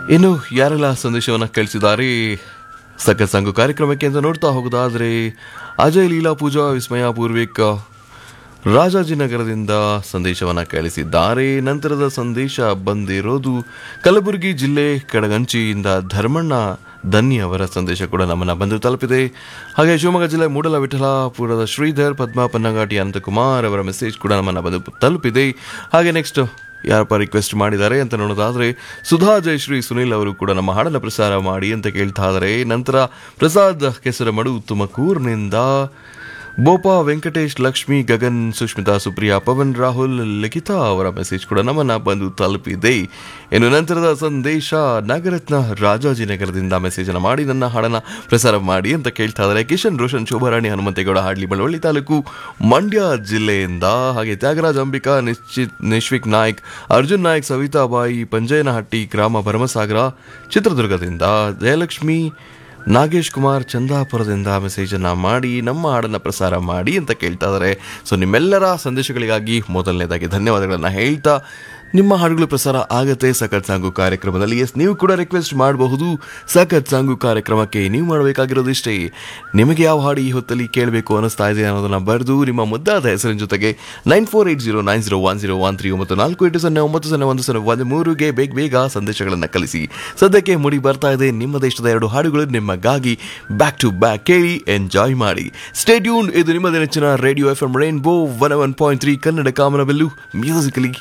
ಇನ್ನು ಯಾರೆಲ್ಲ ಸಂದೇಶವನ್ನು ಕಳಿಸಿದ್ದಾರೆ ಸಖತ್ ಸಂಘ ಕಾರ್ಯಕ್ರಮಕ್ಕೆ ಅಂತ ನೋಡ್ತಾ ಹೋಗೋದಾದ್ರೆ ಅಜಯ್ ಲೀಲಾ ಪೂಜಾ ವಿಸ್ಮಯ ಪೂರ್ವಿಕ್ ರಾಜಾಜಿನಗರದಿಂದ ಸಂದೇಶವನ್ನು ಕಳಿಸಿದ್ದಾರೆ ನಂತರದ ಸಂದೇಶ ಬಂದಿರೋದು ಕಲಬುರಗಿ ಜಿಲ್ಲೆ ಕಡಗಂಚಿಯಿಂದ ಧರ್ಮಣ್ಣ ದನ್ನಿ ಅವರ ಸಂದೇಶ ಕೂಡ ನಮ್ಮನ್ನ ಬಂದು ತಲುಪಿದೆ ಹಾಗೆ ಶಿವಮೊಗ್ಗ ಜಿಲ್ಲೆ ಮೂಡಲ ವಿಠಲಾಪುರದ ಶ್ರೀಧರ್ ಪದ್ಮಾ ಪನ್ನಗಾಟಿ ಅನಂತಕುಮಾರ್ ಅವರ ಮೆಸೇಜ್ ಕೂಡ ನಮ್ಮನ್ನ ಬಂದು ತಲುಪಿದೆ ಹಾಗೆ ನೆಕ್ಸ್ಟ್ ಯಾರಪ್ಪ ರಿಕ್ವೆಸ್ಟ್ ಮಾಡಿದ್ದಾರೆ ಅಂತ ನೋಡೋದಾದ್ರೆ ಸುಧಾ ಜಯಶ್ರೀ ಸುನಿಲ್ ಅವರು ಕೂಡ ನಮ್ಮ ಹಾಡನ್ನು ಪ್ರಸಾರ ಮಾಡಿ ಅಂತ ಕೇಳ್ತಾ ಇದ್ದಾರೆ ನಂತರ ಪ್ರಸಾದ್ ಕೆಸರಮಡು ತುಮಕೂರಿನಿಂದ ಬೋಪಾ ವೆಂಕಟೇಶ್ ಲಕ್ಷ್ಮಿ ಗಗನ್ ಸುಷ್ಮಿತಾ ಸುಪ್ರಿಯಾ ಪವನ್ ರಾಹುಲ್ ಲಿಖಿತಾ ಅವರ ಮೆಸೇಜ್ ಕೂಡ ನಮ್ಮನ್ನ ಬಂದು ತಲುಪಿದೆ ಇನ್ನು ನಂತರದ ಸಂದೇಶ ನಾಗರತ್ನ ರಾಜಾಜಿನಗರದಿಂದ ಮೆಸೇಜ್ ಅನ್ನು ಮಾಡಿ ನನ್ನ ಹಾಡನ್ನ ಪ್ರಸಾರ ಮಾಡಿ ಅಂತ ಕೇಳ್ತಾ ಇದ್ದಾರೆ ಕಿಶನ್ ರೋಷನ್ ಶೋಭಾರಾಣಿ ಹನುಮಂತೇಗೌಡ ಹಾಡ್ಲಿ ಬಳ್ಳವಳ್ಳಿ ತಾಲೂಕು ಮಂಡ್ಯ ಜಿಲ್ಲೆಯಿಂದ ಹಾಗೆ ತ್ಯಾಗರಾಜ್ ಅಂಬಿಕಾ ನಿಶ್ಚಿತ್ ನಿಶ್ವಿಕ್ ನಾಯ್ಕ್ ಅರ್ಜುನ್ ನಾಯ್ಕ್ ಸವಿತಾ ಬಾಯಿ ಪಂಜಯನಹಟ್ಟಿ ಗ್ರಾಮ ಭರಮಸಾಗರ ಚಿತ್ರದುರ್ಗದಿಂದ ಜಯಲಕ್ಷ್ಮಿ ನಾಗೇಶ್ ಕುಮಾರ್ ಚಂದಾಪುರದಿಂದ ಮೆಸೇಜ್ ಅನ್ನ ಮಾಡಿ ನಮ್ಮ ಹಾಡನ್ನ ಪ್ರಸಾರ ಮಾಡಿ ಅಂತ ಕೇಳ್ತಾ ಇದ್ದಾರೆ ಸೊ ನಿಮ್ಮೆಲ್ಲರ ಸಂದೇಶಗಳಿಗಾಗಿ ಮೊದಲನೇದಾಗಿ ಧನ್ಯವಾದಗಳನ್ನ ಹೇಳ್ತಾ ನಿಮ್ಮ ಹಾಡುಗಳು ಪ್ರಸಾರ ಆಗತ್ತೆ ಸಖತ್ ಸಾಂಗು ಕಾರ್ಯಕ್ರಮದಲ್ಲಿ ಎಸ್ ನೀವು ಕೂಡ ರಿಕ್ವೆಸ್ಟ್ ಮಾಡಬಹುದು ಸಖತ್ ಸಾಂಗು ಕಾರ್ಯಕ್ರಮಕ್ಕೆ ನೀವು ಮಾಡಬೇಕಾಗಿರೋದು ಇಷ್ಟೇ ನಿಮಗೆ ಯಾವ ಹಾಡು ಈ ಹೊತ್ತಲ್ಲಿ ಕೇಳಬೇಕು ಅನ್ನಿಸ್ತಾ ಇದೆ ಅನ್ನೋದನ್ನ ಬರೆದು ನಿಮ್ಮ ಮುದ್ದಾದ ಹೆಸರಿನ ಜೊತೆಗೆ nine four eight zero nine zero one zero one three ಒಂಬತ್ತು ನಾಲ್ಕು ಎಂಟು ಸೊನ್ನೆ ಒಂಬತ್ತು ಸೊನ್ನೆ ಒಂದು ಸೊನ್ನೆ ಒಂದು ಮೂರುಗೆ ಬೇಗ ಬೇಗ ಸಂದೇಶಗಳನ್ನು ಕಳಿಸಿ ಸದ್ಯಕ್ಕೆ ಮುಡಿ ಬರ್ತಾ ಇದೆ ನಿಮ್ಮ ದೇಶದ ಎರಡು ಹಾಡುಗಳು ನಿಮಗಾಗಿ ಬ್ಯಾಕ್ ಟು ಬ್ಯಾಕ್ ಕೇಳಿ ಎಂಜಾಯ್ ಮಾಡಿ ಸ್ಟೇಡ್ಯೂನ್ ಇದು ನಿಮ್ಮ ನೆಚ್ಚಿನ radio F M rainbow one one point three Kannada ಕಾಮನವೆಲ್ಲು ಮ್ಯೂಸಿಕಲಿ